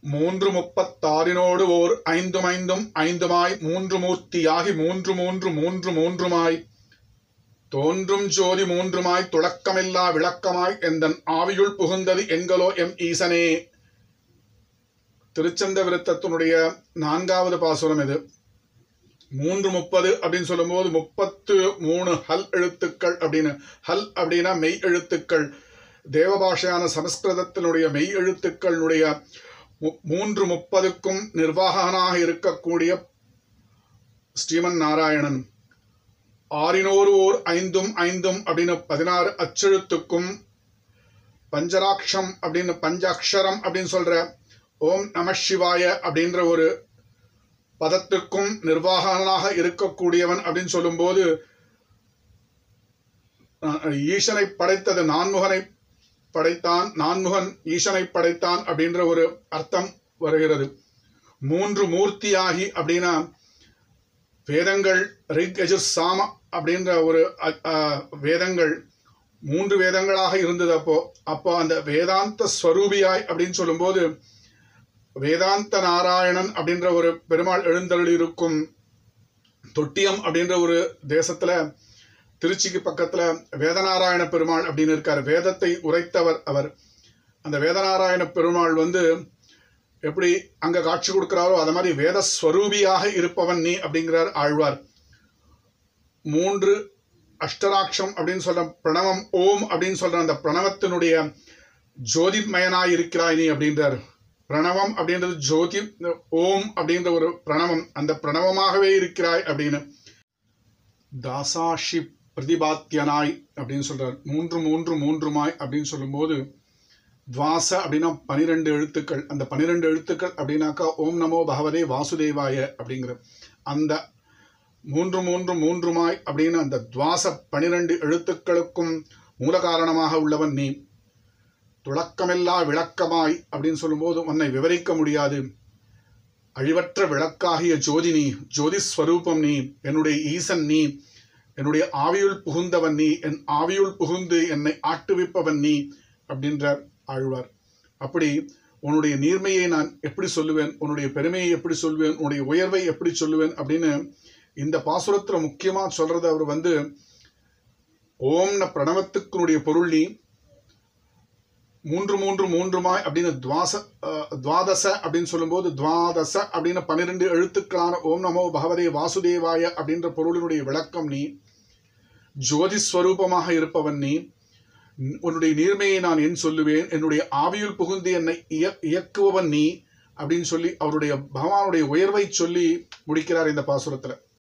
மூன்று முப்பத்தாறினோடு ஓர் ஐந்தும் ஐந்தும் ஐந்துமாய் மூன்று மூர்த்தியாகி மூன்று மூன்று மூன்று மூன்றுமாய் தோன்றும் ஜோதி மூன்றுமாய் துளக்கமில்லா விளக்கமாய் எந்தன் ஆவியுள் புகுந்தது என்களோ எம் ஈசனே திருச்சந்த விருத்தத்தினுடைய நான்காவது பாசுரம் இது மூன்று முப்பது அப்படின்னு சொல்லும்போது முப்பத்து மூணு ஹல் எழுத்துக்கள் அப்படின்னு ஹல் அப்படின்னா மெய் எழுத்துக்கள் தேவபாஷையான சமஸ்கிருதத்தினுடைய மெய் எழுத்துக்களுடைய மு- மூன்று முப்பதுக்கும் நிர்வாகனாக இருக்கக்கூடிய ஸ்ரீமன் நாராயணன் ஆறினோரு ஓர் ஐந்தும் ஐந்தும் அப்படின்னு பதினாறு அச்செழுத்துக்கும் பஞ்சராட்சம் அப்படின்னு பஞ்சாட்சரம் அப்படின்னு சொல்ற ஓம் நம சிவாய அப்படின்ற ஒரு பதத்திற்கும் நிர்வாகனாக இருக்கக்கூடியவன் அப்படின்னு சொல்லும்போது அஹ், ஈசனை படைத்தது நான்முகனை படைத்தான் நான்முகன் ஈசனை படைத்தான் அப்படின்ற ஒரு அர்த்தம் வருகிறது மூன்று மூர்த்தியாகி அப்படின்னா வேதங்கள் ரிக் யஜுர் சாம அப்படின்ற ஒரு அ- அ, வேதங்கள் மூன்று வேதங்களாக இருந்தது அப்போ அப்போ அந்த வேதாந்த ஸ்வரூபியாய் அப்படின்னு சொல்லும்போது வேதாந்த நாராயணன் அப்படின்ற ஒரு பெருமாள் எழுந்தருளி இருக்கும் தொட்டியம் அப்படின்ற ஒரு தேசத்துல திருச்சிக்கு பக்கத்துல வேதநாராயண பெருமாள் அப்படின்னு இருக்கார் வேதத்தை உரைத்தவர் அவர் அந்த வேதநாராயண பெருமாள் வந்து எப்படி அங்க காட்சி கொடுக்கிறாரோ அது மாதிரி வேத ஸ்வரூபியாக இருப்பவன் நீ அப்படிங்கிறார் ஆழ்வார் மூன்று அஷ்டராட்சம் அப்படின்னு சொல்ற பிரணவம் ஓம் அப்படின்னு சொல்ற அந்த பிரணவத்தினுடைய ஜோதிமயனாய் இருக்கிறாய் நீ அப்படின்றார் பிரணவம் அப்படின்றது ஜோதி ஓம் அப்படின்ற ஒரு பிரணவம் அந்த பிரணவமாகவே இருக்கிறாய் அப்படின்னு தாசாஷி பிரதிபாத்தியனாய் அப்படின்னு சொல்றார் மூன்று மூன்று மூன்றுமாய் அப்படின்னு சொல்லும்போது துவாச அப்படின்னா பனிரெண்டு எழுத்துக்கள் அந்த பனிரெண்டு எழுத்துக்கள் அப்படின்னாக்கா ஓம் நமோ பகவதே வாசுதேவாய அப்படிங்கிற அந்த மூன்று மூன்று மூன்றுமாய் அப்படின்னு அந்த துவாச பனிரெண்டு எழுத்துக்களுக்கும் மூல காரணமாக உள்ளவன் நீ துளக்கமில்லா விளக்கமாய் அப்படின்னு சொல்லும்போது உன்னை விவரிக்க முடியாது அழிவற்ற விளக்காகிய ஜோதி நீ ஜோதி ஸ்வரூபம் நீ என்னுடைய ஈசன் நீ என்னுடைய ஆவியுள் புகுந்தவன் நீ என் ஆவியுள் புகுந்து என்னை ஆட்டுவிப்பவன் நீ அப்படின்றார் ஆழ்வார் அப்படி உன்னுடைய நீர்மையை நான் எப்படி சொல்லுவேன் உன்னுடைய பெருமையை எப்படி சொல்லுவேன் உன்னுடைய உயர்வை எப்படி சொல்லுவேன் அப்படின்னு இந்த பாசுரத்துல முக்கியமா சொல்றது அவர் வந்து ஓம்ன பிரணவத்துக்குனுடைய பொருள் நீ மூன்று மூன்று மூன்றுமாய் அப்படின்னு துவாச அஹ், துவாதச அப்படின்னு சொல்லும்போது துவாதச அப்படின்னு பன்னிரெண்டு எழுத்துக்களான ஓம் நமோ பகவதே வாசுதேவாய அப்படின்ற பொருளினுடைய விளக்கம் நீ ஜோதி ஸ்வரூபமாக இருப்பவன் நீ உன்னுடைய நீர்மையை நான் என் சொல்லுவேன் என்னுடைய ஆவியுள் புகுந்து என்னை இய- இயக்குபவன் நீ அப்படின்னு சொல்லி அவருடைய பகவானுடைய உயர்வை சொல்லி முடிக்கிறார் இந்த பாசுரத்துல